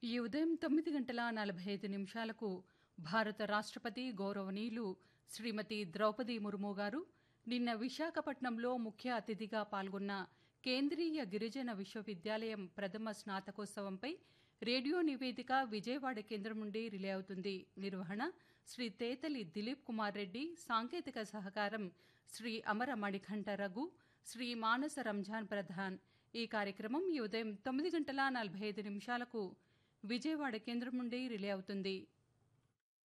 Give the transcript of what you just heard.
ఈ ఉదయం తొమ్మిది గంటల నలభై ఐదు నిమిషాలకు భారత రాష్ట్రపతి గౌరవనీయులు శ్రీమతి ద్రౌపది ముర్ము గారు నిన్న విశాఖపట్నంలో ముఖ్య అతిథిగా పాల్గొన్న కేంద్రీయ గిరిజన విశ్వవిద్యాలయం ప్రథమ స్నాతకోత్సవంపై రేడియో నివేదిక విజయవాడ కేంద్రం నుండి రిలే అవుతుంది నిర్వహణ శ్రీ తేతలి దిలీప్ కుమార్ రెడ్డి సాంకేతిక సహకారం శ్రీ అమర మణికంఠ రఘు శ్రీ మానస రంజాన్ ప్రధాన్ ఈ కార్యక్రమం ఈ ఉదయం తొమ్మిది గంటల నలభై ఐదు నిమిషాలకు విజయవాడ కేంద్రం నుండి రిలే అవుతుంది